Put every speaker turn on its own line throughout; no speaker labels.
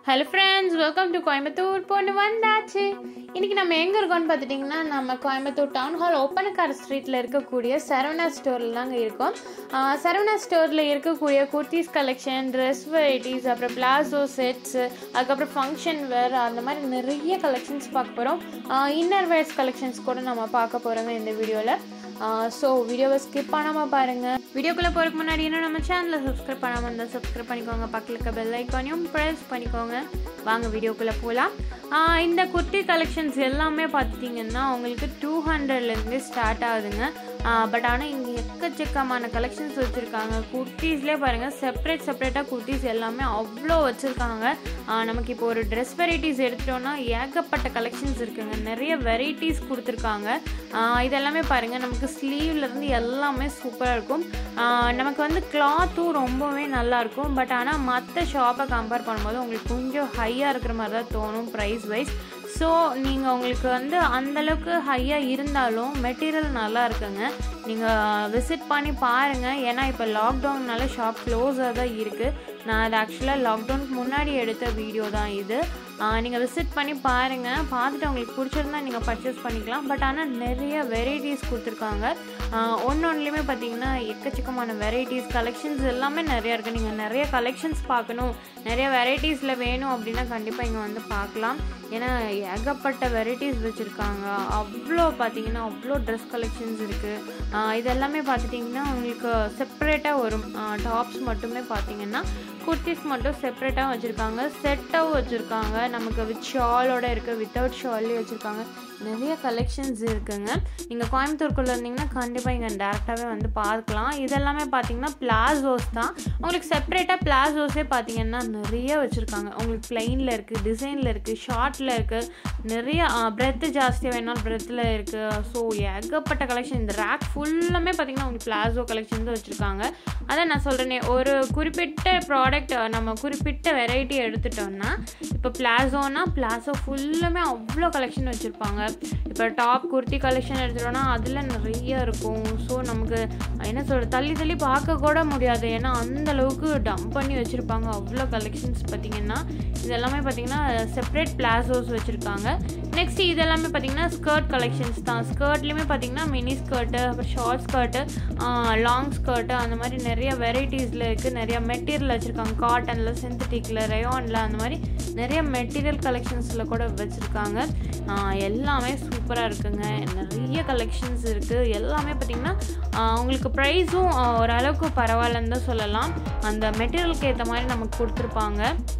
hello friends welcome to Coimbatore பொண்ணு வந்தாச்சு இன்றைக்கி நம்ம எங்கே இருக்கோம்னு பார்த்துட்டிங்கன்னா நம்ம கோயம்புத்தூர் டவுன் ஹால் ஒப்பனக்கார ஸ்ட்ரீட்டில் இருக்கக்கூடிய சரவணா ஸ்டோரில் தாங்க இருக்கோம் ஆஹ் சரவணா ஸ்டோரில் இருக்கக்கூடிய குர்த்திஸ் கலெக்ஷன் ட்ரெஸ் வெரைட்டிஸ் அப்புறம் பிளாசோ செட்ஸு அதுக்கப்புறம் ஃபங்க்ஷன் வேர் அந்த மாதிரி நிறைய கலெக்ஷன்ஸ் பார்க்க போகிறோம் இன்னர் வேர்ஸ் கலெக்ஷன்ஸ் கூட நம்ம பார்க்க போகிறோங்க இந்த வீடியோவில் ஸோ வீடியோவை ஸ்கிப் பண்ணாமல் பாருங்கள் வீடியோக்குள்ளே போகிறதுக்கு முன்னாடி இன்னும் நம்ம சேனலை சப்ஸ்கிரைப் பண்ணாமல் இருந்தால் சப்ஸ்கிரைப் பண்ணிக்கோங்க பக்கத்தில் இருக்க பெல் ஐக்கானையும் ப்ரெஸ் பண்ணிக்கோங்க வாங்க வீடியோக்குள்ளே போகலாம் இந்த குர்த்தி கலெக்ஷன்ஸ் எல்லாமே பார்த்துட்டிங்கன்னா உங்களுக்கு டூ ஹண்ட்ரட்லேருந்து ஸ்டார்ட் ஆகுதுங்க பட் ஆனால் இங்கே எக்கச்சக்கமான கலெக்ஷன்ஸ் வச்சுருக்காங்க குர்த்திஸ்லேயே பாருங்கள் செப்பரேட் செப்பரேட்டாக குர்த்திஸ் எல்லாமே அவ்வளோ வச்சுருக்காங்க நமக்கு இப்போ ஒரு ட்ரெஸ் வெரைட்டிஸ் எடுத்துட்டோம்னா ஏகப்பட்ட கலெக்ஷன்ஸ் இருக்குங்க நிறைய வெரைட்டிஸ் கொடுத்துருக்காங்க இதெல்லாமே பாருங்கள் நமக்கு ஸ்லீவ்லேருந்து எல்லாமே சூப்பராக இருக்கும் நமக்கு வந்து கிளாத்தும் ரொம்பவே நல்லாயிருக்கும் பட் ஆனால் மற்ற ஷாப்பை கம்பேர் பண்ணும்போது உங்களுக்கு கொஞ்சம் ஹையாக இருக்கிற மாதிரி தான் தோணும் ப்ரைஸ் வைஸ் ஸோ நீங்கள் உங்களுக்கு வந்து அந்தளவுக்கு ஹையாக இருந்தாலும் மெட்டீரியல் நல்லா இருக்குங்க நீங்கள் விசிட் பண்ணி பாருங்கள் ஏன்னா இப்போ லாக்டவுன்னால ஷாப் க்ளோஸாக தான் இருக்குது நான் அது ஆக்சுவலாக லாக்டவுனுக்கு முன்னாடி எடுத்த வீடியோ தான் இது நீங்கள் விசிட் பண்ணி பாருங்கள் பார்த்துட்டு உங்களுக்கு பிடிச்சிருந்தா நீங்கள் பர்ச்சேஸ் பண்ணிக்கலாம் பட் ஆனால் நிறைய வெரைட்டிஸ் கொடுத்துருக்காங்க ஒன்று ஒன்றுலேயுமே பார்த்தீங்கன்னா எக்கச்சக்கமான வெரைட்டிஸ் கலெக்ஷன்ஸ் எல்லாமே நிறையா இருக்குது நீங்கள் நிறைய கலெக்ஷன்ஸ் பார்க்கணும் நிறைய வெரைட்டிஸில் வேணும் அப்படின்னா கண்டிப்பாக இங்கே வந்து பார்க்கலாம் ஏன்னா ஏகப்பட்ட வெரைட்டிஸ் வச்சுருக்காங்க அவ்வளோ பார்த்தீங்கன்னா அவ்வளோ ட்ரெஸ் கலெக்ஷன்ஸ் இருக்குது இதெல்லாமே பார்த்துட்டிங்கன்னா உங்களுக்கு செப்பரேட்டாக வரும் டாப்ஸ் மட்டுமே பார்த்தீங்கன்னா குர்த்திஸ் மட்டும் செப்பரேட்டாக வச்சுருக்காங்க செட்டாகவும் வச்சுருக்காங்க நமக்கு வித் ஷாலோட இருக்குது வித்தவுட் ஷால்லே வச்சுருக்காங்க நிறைய கலெக்ஷன்ஸ் இருக்குங்க நீங்கள் கோயம்புத்தூருக்குள்ளே இருந்தீங்கன்னா கண்டிப்பாக இங்கே டேரெக்டாகவே வந்து பார்க்கலாம் இதெல்லாமே பார்த்தீங்கன்னா பிளாசோஸ் தான் உங்களுக்கு செப்பரேட்டாக பிளாசோஸே பார்த்தீங்கன்னா நிறைய வச்சுருக்காங்க உங்களுக்கு ப்ளைனில் இருக்குது டிசைனில் இருக்குது ஷார்ட்டில் இருக்குது நிறைய பிரெத்து ஜாஸ்தியாக வேணாலும் பிரெத்தில் இருக்குது ஸோ ஏகப்பட்ட கலெக்ஷன் இந்த ரேக் ஃபுல்லாமே பார்த்தீங்கன்னா உங்களுக்கு பிளாசோ கலெக்ஷன் தான் வச்சுருக்காங்க அதான் நான் சொல்கிறேனே ஒரு குறிப்பிட்ட ப்ராடக்ட் நம்ம குறிப்பிட்ட வெரைட்டி எடுத்துட்டோம்னா இப்போ பிளாசோனா பிளாசோ ஃபுல்லுமே அவ்வளோ கலெக்ஷன் வச்சுருப்பாங்க இப்போ டாப் குர்த்தி கலெக்ஷன் எடுத்துட்டோம்னா அதில் நிறைய இருக்கும் ஸோ நமக்கு என்ன சொல்கிறது தள்ளி தள்ளி பார்க்க கூட முடியாது ஏன்னா அந்த அளவுக்கு டம்ப் பண்ணி வச்சுருப்பாங்க அவ்வளோ கலெக்ஷன்ஸ் பார்த்திங்கன்னா இதெல்லாமே பார்த்திங்கன்னா செப்பரேட் பிளாசோஸ் வச்சுருக்காங்க நெக்ஸ்ட் இதெல்லாமே பார்த்திங்கன்னா ஸ்கர்ட் கலெக்ஷன்ஸ் தான் ஸ்கர்ட்லேயுமே பார்த்திங்கன்னா மினி ஸ்கர்ட்டு அப்புறம் ஷார்ட் ஸ்கர்ட்டு லாங் ஸ்கர்ட்டு அந்த மாதிரி நிறைய வெரைட்டிஸில் இருக்குது நிறைய மெட்டீரியல் வச்சுருக்காங்க காட்டனில் சிந்தட்டிக்கில் ரயானில் அந்த மாதிரி நிறைய மெட்டீரியல் கலெக்ஷன்ஸில் கூட வச்சுருக்காங்க எல்லாமே சூப்பராக இருக்குங்க நிறைய கலெக்ஷன்ஸ் இருக்குது எல்லாமே பார்த்திங்கன்னா உங்களுக்கு ப்ரைஸும் ஓரளவுக்கு பரவாயில்லன்னு தான் சொல்லலாம் அந்த மெட்டீரியலுக்கு ஏற்ற மாதிரி நமக்கு கொடுத்துருப்பாங்க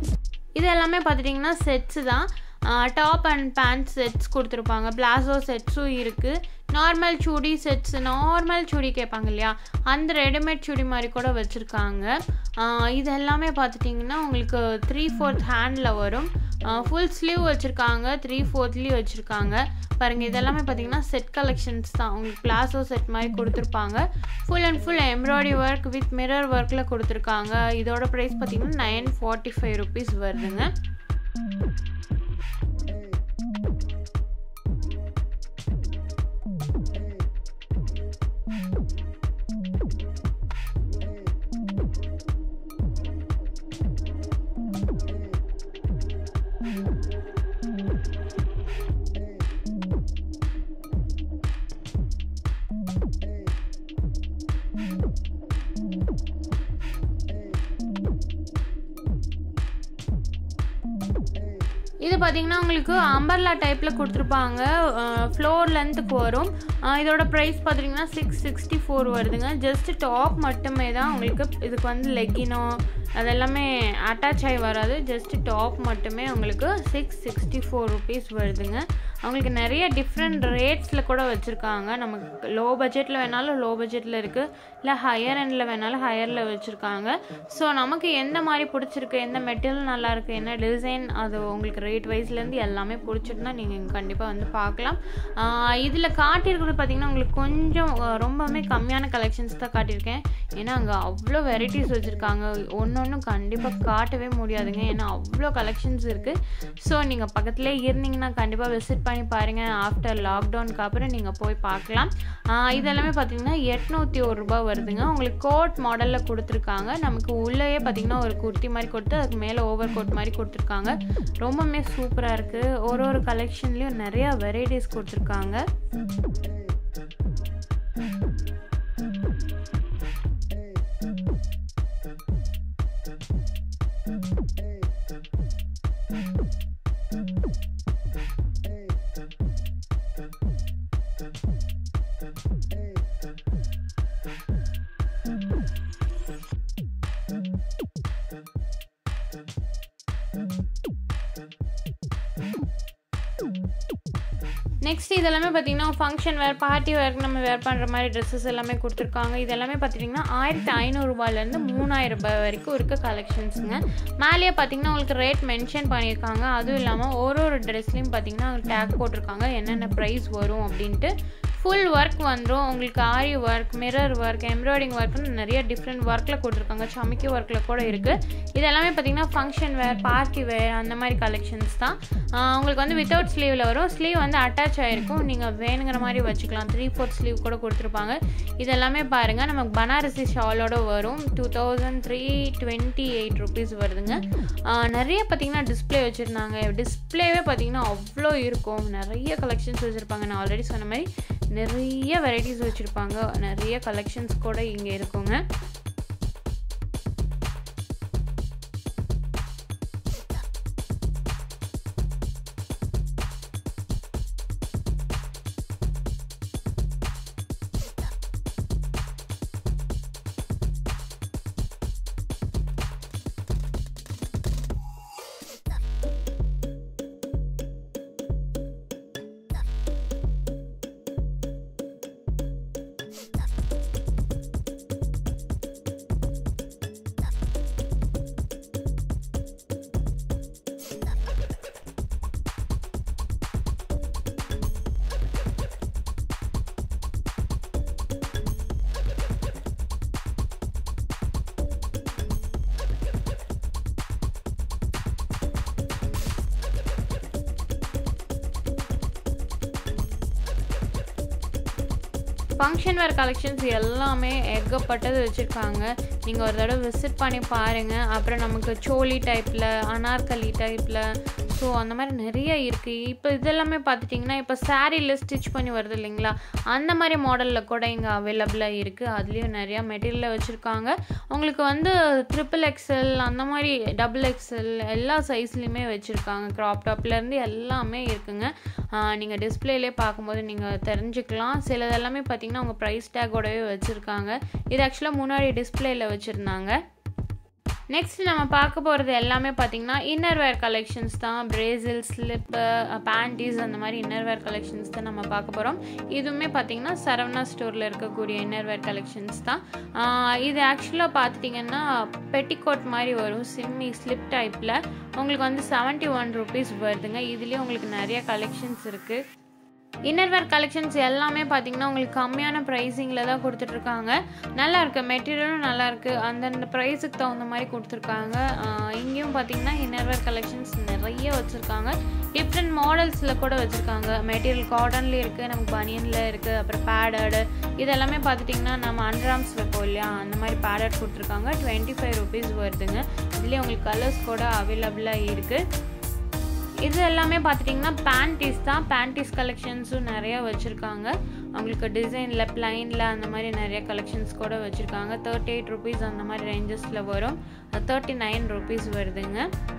இது எல்லாமே பார்த்துட்டிங்கன்னா செட்ஸு தான் டாப் அண்ட் பேண்ட் செட்ஸ் கொடுத்துருப்பாங்க பிளாசோ செட்ஸும் இருக்குது normal chudi sets normal chudi கேட்பாங்க இல்லையா அந்த ரெடிமேட் சுடி மாதிரி கூட வச்சுருக்காங்க இது எல்லாமே பார்த்துட்டிங்கன்னா உங்களுக்கு த்ரீ ஃபோர்த் ஹேண்டில் வரும் ஃபுல் ஸ்லீவ் வச்சுருக்காங்க த்ரீ ஃபோர்த்லேயும் வச்சுருக்காங்க பாருங்கள் இதெல்லாமே பார்த்தீங்கன்னா செட் கலெக்ஷன்ஸ் தான் உங்களுக்கு பிளாசோ செட் மாதிரி கொடுத்துருப்பாங்க full and full embroidery work with mirror ஒர்க்கில் கொடுத்துருக்காங்க இதோட ப்ரைஸ் பார்த்தீங்கன்னா நைன் ஃபார்ட்டி ஃபைவ் ருபீஸ் வருதுங்க இது பார்த்தீங்கன்னா உங்களுக்கு அம்பர்லா டைப்பில் கொடுத்துருப்பாங்க ஃப்ளோர் லென்த்துக்கு வரும் இதோட ப்ரைஸ் பார்த்தீங்கன்னா சிக்ஸ் சிக்ஸ்டி ஃபோர் வருதுங்க ஜஸ்ட் டாப் மட்டுமே தான் உங்களுக்கு இதுக்கு வந்து லெக்கினோ அதெல்லாமே அட்டாச் ஆகி வராது ஜஸ்ட் டாப் மட்டுமே உங்களுக்கு சிக்ஸ் சிக்ஸ்டி ஃபோர் ருபீஸ் வருதுங்க அவங்களுக்கு நிறைய டிஃப்ரெண்ட் ரேட்ஸில் கூட வச்சுருக்காங்க நமக்கு லோ பட்ஜெட்டில் வேணாலும் லோ பட்ஜெட்டில் இருக்குது இல்லை ஹையர் எண்டில் வேணாலும் ஹையரில் வச்சுருக்காங்க ஸோ நமக்கு எந்த மாதிரி பிடிச்சிருக்கு எந்த மெட்டீரியல் நல்லாயிருக்கு என்ன டிசைன் அது உங்களுக்கு ரேட் வைஸ்லேருந்து எல்லாமே பிடிச்சிருந்தா நீங்கள் கண்டிப்பாக வந்து பார்க்கலாம் இதில் காட்டியிருக்கிறது பார்த்திங்கன்னா உங்களுக்கு கொஞ்சம் ரொம்பவுமே கம்மியான கலெக்ஷன்ஸ் தான் காட்டியிருக்கேன் ஏன்னா அங்கே அவ்வளோ வெரைட்டிஸ் வச்சுருக்காங்க ஒன்று ஒன்றும் கண்டிப்பாக காட்டவே முடியாதுங்க ஏன்னா அவ்வளோ கலெக்ஷன்ஸ் இருக்குது ஸோ நீங்கள் பக்கத்துலேயே இருந்தீங்கன்னா கண்டிப்பாக விசிட் பண்ணி பாருங்கள் ஆஃப்டர் லாக்டவுனுக்கு அப்புறம் நீங்கள் போய் பார்க்கலாம் இதெல்லாமே பார்த்தீங்கன்னா எட்நூற்றி ஒரு ரூபா வருதுங்க உங்களுக்கு கோட் மாடலில் கொடுத்துருக்காங்க நமக்கு உள்ளேயே பார்த்தீங்கன்னா ஒரு குர்த்தி மாதிரி கொடுத்து அதுக்கு மேலே ஓவர் கோட் மாதிரி கொடுத்துருக்காங்க ரொம்பவுமே சூப்பராக இருக்குது ஒரு ஒரு கலெக்ஷன்லேயும் நிறையா வெரைட்டிஸ் கொடுத்துருக்காங்க நெக்ஸ்ட் இதெல்லாமே பார்த்தீங்கன்னா ஃபங்க்ஷன் வேர் பார்ட்டி வேர்க்கு நம்ம வேர் பண்ணுற மாதிரி ட்ரெஸ்ஸஸ் எல்லாமே கொடுத்துருக்காங்க இது எல்லாமே பார்த்துட்டிங்கன்னா ஆயிரத்தி ஐநூறுரூபாலேருந்து மூணாயிரம் ரூபாய் வரைக்கும் இருக்க கலெக்ஷன்ஸுங்க மேலேயே பார்த்தீங்கன்னா உங்களுக்கு ரேட் மென்ஷன் பண்ணியிருக்காங்க அதுவும் இல்லாமல் ஒரு ஒரு ட்ரெஸ்லேயும் பார்த்தீங்கன்னா டேக் போட்டிருக்காங்க என்னென்ன ப்ரைஸ் வரும் அப்படின்ட்டு ஃபுல் ஒர்க் வந்துடும் உங்களுக்கு aari work mirror work embroiding ஒர்க்னு நிறைய டிஃப்ரெண்ட் ஒர்க்கில் கொடுத்துருக்காங்க சமைக்கி ஒர்க்கில் கூட இருக்குது இது எல்லாமே பார்த்தீங்கன்னா ஃபங்க்ஷன் வேர் பார்ட்டி வேர் அந்த மாதிரி கலெக்ஷன்ஸ் தான் ஆஹ் உங்களுக்கு வந்து வித்தவுட் ஸ்லீவில் வரும் ஸ்லீவ் வந்து அட்டாச் ஆகிருக்கும் நீங்கள் வேணுங்கிற மாதிரி வச்சுக்கலாம் த்ரீ ஃபோர்த் ஸ்லீவ் கூட கொடுத்துருப்பாங்க இது எல்லாமே பாருங்கள் நமக்கு பனாரசி ஷாலோட வரும் two thousand three twenty eight rupees வருதுங்க ஆஹ் நிறைய பார்த்தீங்கன்னா டிஸ்ப்ளே வச்சுருந்தாங்க டிஸ்ப்ளேவே பார்த்தீங்கன்னா அவ்வளோ இருக்கும் நிறைய கலெக்ஷன்ஸ் வச்சுருப்பாங்க நான் ஆல்ரெடி சொன்ன மாதிரி நிறைய வெரைட்டிஸ் வச்சுருப்பாங்க நிறைய கலெக்ஷன்ஸ் கூட இங்கே இருக்குங்க ஃபங்க்ஷன் வேர் கலெக்ஷன்ஸ் எல்லாமே ஏகப்பட்டது வச்சுருக்காங்க நீங்கள் ஒரு தடவை விசிட் பண்ணி பாருங்கள் அப்புறம் நமக்கு சோலி டைப்பில் அனார்கலி டைப்பில் ஸோ அந்த மாதிரி நிறைய இருக்குது இப்போ இதெல்லாமே பார்த்துட்டிங்கன்னா இப்போ சாரீல ஸ்டிச் பண்ணி வருது இல்லைங்களா அந்த மாதிரி மாடலில் கூட இங்கே அவைலபிளாக இருக்குது அதுலேயும் நிறையா மெட்டீரியலில் வச்சுருக்காங்க உங்களுக்கு வந்து ட்ரிபிள் எக்ஸல் அந்த மாதிரி டபுள் எக்ஸல் எல்லா சைஸ்லேயுமே வச்சுருக்காங்க க்ராப் டாப்லேருந்து எல்லாமே இருக்குங்க நீங்கள் டிஸ்பிளேலே பார்க்கும்போது நீங்கள் தெரிஞ்சுக்கலாம் சிலது எல்லாமே பார்த்தீங்கன்னா அவங்க ப்ரைஸ் டேக்கோடவே வச்சுருக்காங்க இது ஆக்சுவலாக முன்னாடி டிஸ்பிளேயில் வச்சுருந்தாங்க நெக்ஸ்ட் நம்ம பார்க்க போகிறது எல்லாமே பார்த்தீங்கன்னா இன்னர் வேர் கலெக்ஷன்ஸ் தான் பிரேசில் ஸ்லிப்பு பேண்டீஸ் அந்த மாதிரி இன்னர் வேர் கலெக்ஷன்ஸ் தான் நம்ம பார்க்க போகிறோம் இதுவுமே பார்த்தீங்கன்னா சரவணா ஸ்டோரில் இருக்கக்கூடிய இன்னர் வேர் கலெக்ஷன்ஸ் தான் ஆஹ் இது ஆக்சுவலாக பார்த்துட்டிங்கன்னா பெட்டிகோட் மாதிரி வரும் சிம்மி ஸ்லிப் டைப்பில் உங்களுக்கு வந்து செவன்ட்டி ஒன் ருபீஸ் வருதுங்க இதுலேயே உங்களுக்கு நிறைய கலெக்ஷன்ஸ் இருக்குது இன்னர்வேர் கலெக்ஷன்ஸ் எல்லாமே பார்த்தீங்கன்னா உங்களுக்கு கம்மியான ப்ரைஸிங்கில் தான் கொடுத்துட்ருக்காங்க நல்லா இருக்கு மெட்டீரியலும் நல்லா இருக்கு அந்தந்த ப்ரைஸுக்கு தகுந்த மாதிரி கொடுத்துருக்காங்க ஆஹ் இங்கேயும் பார்த்தீங்கன்னா இன்னர்வேர் கலெக்ஷன்ஸ் நிறைய வச்சுருக்காங்க டிஃப்ரெண்ட் மாடல்ஸில் கூட வச்சுருக்காங்க மெட்டீரியல் காட்டன்லேயும் இருக்குது நமக்கு பனியனில் இருக்குது அப்புறம் பேடடு இதெல்லாமே பார்த்துட்டிங்கன்னா நம்ம அண்டர்ஆர்ம்ஸ் வைப்போம் இல்லையா அந்த மாதிரி பேடட் கொடுத்துருக்காங்க டுவெண்ட்டி ஃபைவ் ருபீஸ் வருதுங்க இதுலேயே உங்களுக்கு கலர்ஸ் கூட அவைலபிளாக இருக்குது இது எல்லாமே பார்த்துட்டிங்கன்னா பேண்டீஸ் தான் பேண்டீஸ் கலெக்ஷன்ஸும் நிறையா வச்சுருக்காங்க அவங்களுக்கு டிசைனில் ப்ளைனில் அந்த மாதிரி நிறைய கலெக்ஷன்ஸ் கூட வச்சுருக்காங்க தேர்ட்டி எயிட் ருபீஸ் அந்த மாதிரி ரேஞ்சஸில் வரும் தேர்ட்டி நைன் ருபீஸ் வருதுங்க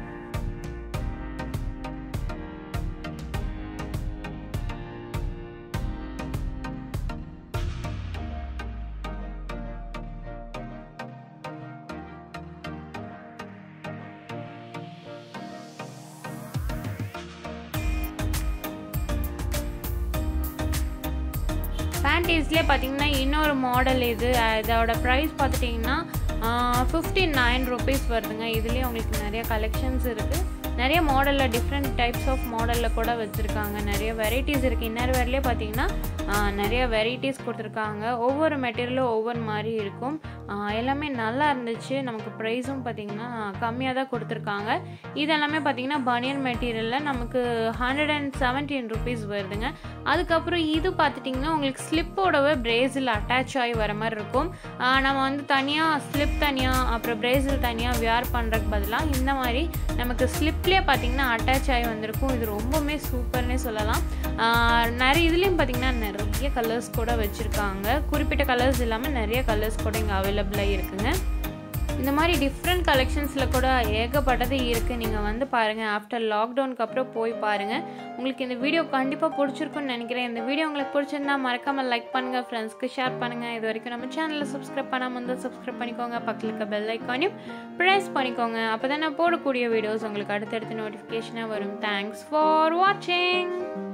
பேண்டீஸ்லேயே பார்த்தீங்கன்னா இன்னொரு மாடல் இது அஹ் இதோட ப்ரைஸ் பார்த்துட்டிங்கன்னா ஃபிஃப்டி நைன் ருபீஸ் வருதுங்க இதுலேயே உங்களுக்கு நிறைய கலெக்ஷன்ஸ் இருக்குது நிறைய மாடலில் டிஃப்ரெண்ட் டைப்ஸ் ஆஃப் மாடலில் கூட வச்சுருக்காங்க நிறைய வெரைட்டிஸ் இருக்குது இன்னர் வேர்லேயே பார்த்தீங்கன்னா ஆஹ், நிறைய வெரைட்டிஸ் கொடுத்துருக்காங்க ஒவ்வொரு மெட்டீரியலும் ஒவ்வொரு மாதிரி இருக்கும் ஆஹ், எல்லாமே நல்லா இருந்துச்சு நமக்கு ப்ரைஸும் பார்த்தீங்கன்னா கம்மியாக தான் கொடுத்துருக்காங்க இது எல்லாமே பார்த்தீங்கன்னா பனியன் மெட்டீரியலில் நமக்கு ஹண்ட்ரட் அண்ட் செவன்டீன் ருபீஸ் வருதுங்க அதுக்கப்புறம் இது பார்த்துட்டிங்கன்னா உங்களுக்கு ஸ்லிப்போடவே பிரேசில் அட்டாச் ஆகி வர மாதிரி இருக்கும் ஆஹ் நம்ம வந்து தனியாக ஸ்லிப் தனியாக அப்புறம் பிரேசில் தனியாக வியர் பண்ணுறதுக்கு பதிலாக இந்த மாதிரி நமக்கு ஸ்லிப்லேயே பார்த்தீங்கன்னா அட்டாச் ஆகி வந்திருக்கும் இது ரொம்பவுமே சூப்பர்னே சொல்லலாம் ஆஹ் நிறைய இதுலேயும் பார்த்தீங்கன்னா நிறைய கலர்ஸ் கூட வச்சுருக்காங்க குறிப்பிட்ட கலர்ஸ் இல்லாமல் நிறைய கலர்ஸ் கூட இங்கே அவைலபிளாக இருக்குங்க இந்த மாதிரி டிஃப்ரெண்ட் கலெக்ஷன்ஸில் கூட ஏகப்பட்டது இருக்குது நீங்கள் வந்து பாருங்கள் ஆஃப்டர் லாக்டவுனுக்கு அப்புறம் போய் பாருங்கள் உங்களுக்கு இந்த வீடியோ கண்டிப்பாக பிடிச்சிருக்குன்னு நினைக்கிறேன் இந்த வீடியோ உங்களுக்கு பிடிச்சிருந்தா மறக்காமல் லைக் பண்ணுங்கள் ஃப்ரெண்ட்ஸ்க்கு ஷேர் பண்ணுங்கள் இது வரைக்கும் நம்ம சேனலில் சப்ஸ்கிரைப் பண்ணாமல் இருந்தால் சப்ஸ்கிரைப் பண்ணிக்கோங்க பக்கத்தில் இருக்க பெல் ஐக்கானையும் ப்ரெஸ் பண்ணிக்கோங்க அப்போ தான் நான் போடக்கூடிய வீடியோஸ் உங்களுக்கு அடுத்தடுத்து நோட்டிஃபிகேஷனாக வரும் தேங்க்ஸ் ஃபார் வாட்சிங்